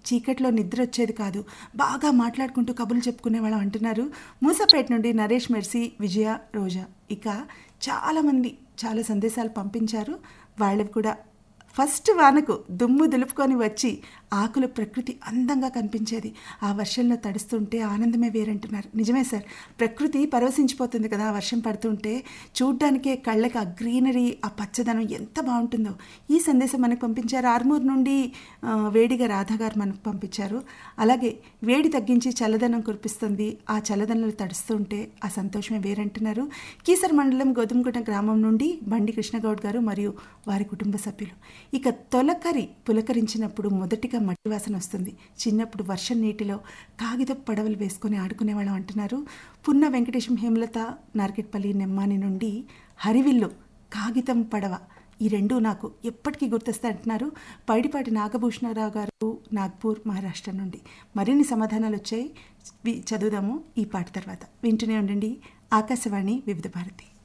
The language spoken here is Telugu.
చీకట్లో నిద్ర వచ్చేది కాదు బాగా మాట్లాడుకుంటూ కబుర్లు చెప్పుకునే వాళ్ళం అంటున్నారు మూసపేట నుండి నరేష్ మెర్సీ విజయ రోజా ఇక చాలామంది చాలా సందేశాలు పంపించారు వాళ్ళవి కూడా ఫస్ట్ వానకు దుమ్ము దులుపుకొని వచ్చి ఆకులు ప్రకృతి అందంగా కనిపించేది ఆ వర్షంలో తడుస్తుంటే ఆనందమే వేరంటున్నారు నిజమే సార్ ప్రకృతి పరవశించిపోతుంది కదా ఆ వర్షం పడుతుంటే చూడ్డానికే కళ్ళకి ఆ గ్రీనరీ ఆ పచ్చదనం ఎంత బాగుంటుందో ఈ సందేశం మనకు పంపించారు ఆర్మూర్ నుండి ఆ, వేడిగా రాధా గారు మనకు పంపించారు అలాగే వేడి తగ్గించి చల్లదనం కురిపిస్తుంది ఆ చల్లదనంలో తడుస్తుంటే ఆ సంతోషమే వేరంటున్నారు కీసర్ మండలం గోధుమగుట్ట గ్రామం నుండి బండి కృష్ణగౌడ్ గారు మరియు వారి కుటుంబ సభ్యులు ఇక తొలకరి పులకరించినప్పుడు మొదటిగా మట్టి వాసన వస్తుంది చిన్నప్పుడు వర్షం నీటిలో కాగితపు పడవలు వేసుకొని ఆడుకునేవాళ్ళం అంటున్నారు పున్న వెంకటేశం హేమలత నార్కెట్పల్లి నెమ్మాని నుండి హరివిల్లు కాగితం పడవ ఈ రెండు నాకు ఎప్పటికీ గుర్తొస్తాయి అంటున్నారు పైడిపాటి నాగభూషణరావు గారు నాగ్పూర్ మహారాష్ట్ర నుండి మరిన్ని సమాధానాలు వచ్చాయి వి- చదువుదాము ఈ పాట తర్వాత వింటూనే ఉండండి ఆకాశవాణి వివిధ భారతి